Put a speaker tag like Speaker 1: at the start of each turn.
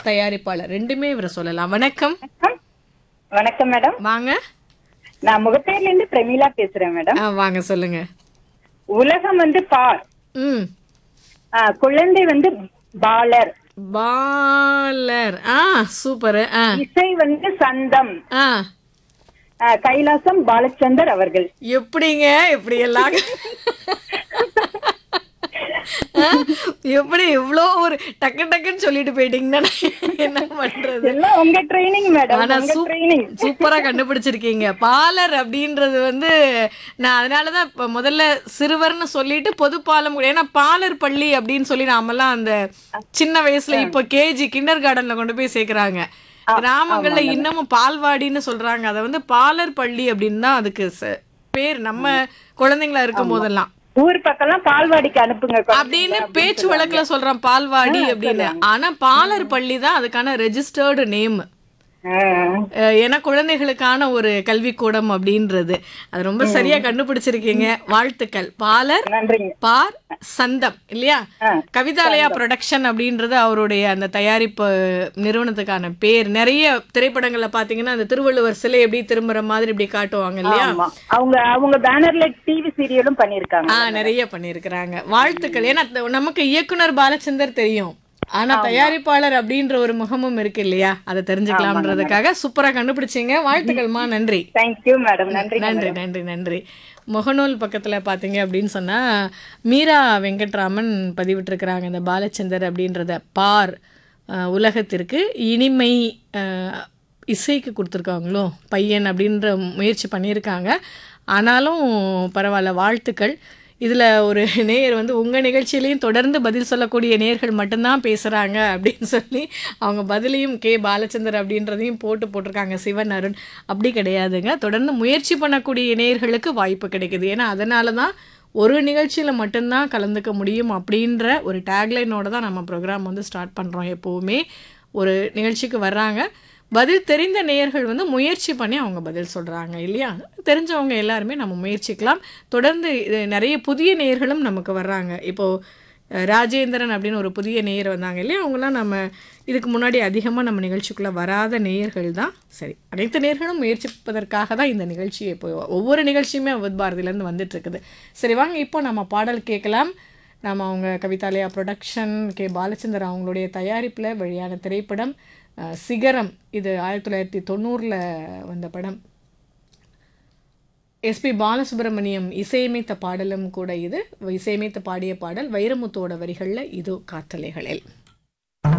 Speaker 1: தயாரிப்பாளர் ரெண்டுமே இவரை சொல்லலாம் வணக்கம்
Speaker 2: வணக்கம் மேடம்
Speaker 1: வாங்க
Speaker 2: நான் முகப்பேர்ல இருந்து பிரமீளா பேசுறேன் மேடம்
Speaker 1: ஆ, வாங்க சொல்லுங்க
Speaker 2: உலகம் வந்து பால்
Speaker 1: ம்
Speaker 2: ஆ, குழந்தை வந்து பாலர்
Speaker 1: பாலர் ஆ சூப்பர் ஆ
Speaker 2: இசை வந்து சந்தம்
Speaker 1: ஆ
Speaker 2: ஆ, கைலாசம் பாலச்சந்தர் அவர்கள்
Speaker 1: எப்படிங்க இப்படி எல்லாம் ஆ, எப்படி இவ்வளோ ஒரு டக்கு டக்குன்னு சொல்லிட்டு போயிட்டீங்கன்னா நான் என்ன பண்றது
Speaker 2: எல்லாம் உங்க ட்ரைனிங் மேடம்
Speaker 1: ஆனா
Speaker 2: உங்க
Speaker 1: சூப்-
Speaker 2: ட்ரைனிங்
Speaker 1: சூப்பரா கண்டுபிடிச்சிருக்கீங்க பாலர் அப்படின்றது வந்து நான் அதனாலதான் இப்ப முதல்ல சிறுவர்னு சொல்லிட்டு பொது பாலம் கூட- ஏன்னா பாலர் பள்ளி அப்படின்னு சொல்லி நாமெல்லாம் அந்த சின்ன வயசுல இப்போ கேஜி கிண்டர் கார்டன்ல கொண்டு போய் சேர்க்கறாங்க கிராமங்கள்ல இன்னமும் பால்வாடின்னு சொல்றாங்க அதை வந்து பாலர் பள்ளி அப்படின்னு தான் அதுக்கு ச- பேர் நம்ம குழந்தைங்களா இருக்கும் போதெல்லாம்
Speaker 2: ஊர் பக்கம்லாம் பால்வாடிக்கு அனுப்புங்க குழந்தை.
Speaker 1: அப்படின்னு பேச்சு வழக்குல சொல்றான் பால்வாடி அப்படின்னு ஆனா பாலர் பள்ளி தான் அதுக்கான ரெஜிஸ்டர்டு நேம்
Speaker 2: ஆ.
Speaker 1: ஏன்னா குழந்தைகளுக்கான ஒரு கல்விக்கூடம் அப்படின்றது அது ரொம்ப சரியா கண்டுபிடிச்சிருக்கீங்க வாழ்த்துக்கள் பாலர்
Speaker 2: நன்றிங்க
Speaker 1: பார் சந்தம் இல்லையா
Speaker 2: ஆ,
Speaker 1: கவிதாலயா ப்ரொடக்ஷன் அப்படின்றது அவருடைய அந்த தயாரிப்பு நிறுவனத்துக்கான பேர் நிறைய திரைப்படங்கள்ல பாத்தீங்கன்னா அந்த திருவள்ளுவர் சிலை எப்படி திரும்புற மாதிரி இப்படி காட்டுவாங்க இல்லையா
Speaker 2: ஆமா அவங்க அவங்க பேனர்ல டிவி சீரியலும் பண்ணிருக்காங்க
Speaker 1: ஆ நிறைய பண்ணியிருக்கிறாங்க வாழ்த்துக்கள் ஏன்னா த- நமக்கு இயக்குனர் பாலச்சந்தர் தெரியும் ஆனா தயாரிப்பாளர் அப்படின்ற ஒரு முகமும் இருக்கு இல்லையா அதை தெரிஞ்சுக்கலாம்ன்றதுக்காக சூப்பரா கண்டுபிடிச்சீங்க வாழ்த்துக்கள்மா நன்றி
Speaker 2: தேங்க்யூ மேடம் நன்றி
Speaker 1: நன்றி நன்றி நன்றி முகநூல் பக்கத்தில் பார்த்தீங்க அப்படின்னு சொன்னால் மீரா வெங்கட்ராமன் பதிவிட்டிருக்கிறாங்க இந்த பாலச்சந்தர் அப்படின்றத பார் அஹ், உலகத்திற்கு இனிமை அஹ், இசைக்கு கொடுத்துருக்காங்களோ பையன் அப்படின்ற முயற்சி பண்ணியிருக்காங்க ஆனாலும் பரவாயில்ல வாழ்த்துக்கள் இதில் ஒரு நேயர் வந்து உங்கள் நிகழ்ச்சியிலையும் தொடர்ந்து பதில் சொல்லக்கூடிய நேயர்கள் மட்டும்தான் பேசுகிறாங்க அப்படின்னு சொல்லி அவங்க பதிலையும் கே பாலச்சந்தர் அப்படின்றதையும் போட்டு போட்டிருக்காங்க சிவன் அருண் அப்படி கிடையாதுங்க தொடர்ந்து முயற்சி பண்ணக்கூடிய நேயர்களுக்கு வாய்ப்பு கிடைக்குது ஏன்னா அதனால தான் ஒரு நிகழ்ச்சியில் மட்டும்தான் கலந்துக்க முடியும் அப்படின்ற ஒரு டேக்லைனோட தான் நம்ம ப்ரோக்ராம் வந்து ஸ்டார்ட் பண்ணுறோம் எப்போவுமே ஒரு நிகழ்ச்சிக்கு வர்றாங்க பதில் தெரிந்த நேயர்கள் வந்து முயற்சி பண்ணி அவங்க பதில் சொல்கிறாங்க இல்லையா தெரிஞ்சவங்க எல்லாருமே நம்ம முயற்சிக்கலாம் தொடர்ந்து இது நிறைய புதிய நேயர்களும் நமக்கு வர்றாங்க இப்போது அஹ், ராஜேந்திரன் அப்படின்னு ஒரு புதிய நேயர் வந்தாங்க இல்லையா அவங்களாம் நம்ம இதுக்கு முன்னாடி அதிகமாக நம்ம நிகழ்ச்சிக்குள்ளே வராத நேயர்கள் தான் சரி அனைத்து நேயர்களும் முயற்சிப்பதற்காக தான் இந்த நிகழ்ச்சி இப்போ ஒவ்வொரு நிகழ்ச்சியுமே அவது பாரதியிலேருந்து வந்துட்டு இருக்குது சரி வாங்க இப்போ நம்ம பாடல் கேட்கலாம் நம்ம அவங்க கவிதாலயா ப்ரொடக்ஷன் கே பாலச்சந்தர் அவங்களுடைய தயாரிப்பில் வெளியான திரைப்படம் அஹ், சிகரம் இது ஆயிரத்தி தொள்ளாயிரத்தி தொண்ணூறில் வந்த படம் எஸ்பி பாலசுப்ரமணியம் இசையமைத்த பாடலும் கூட இது இசையமைத்து பாடிய பாடல் வைரமுத்தோட வரிகளில் இது காத்தலைகளில்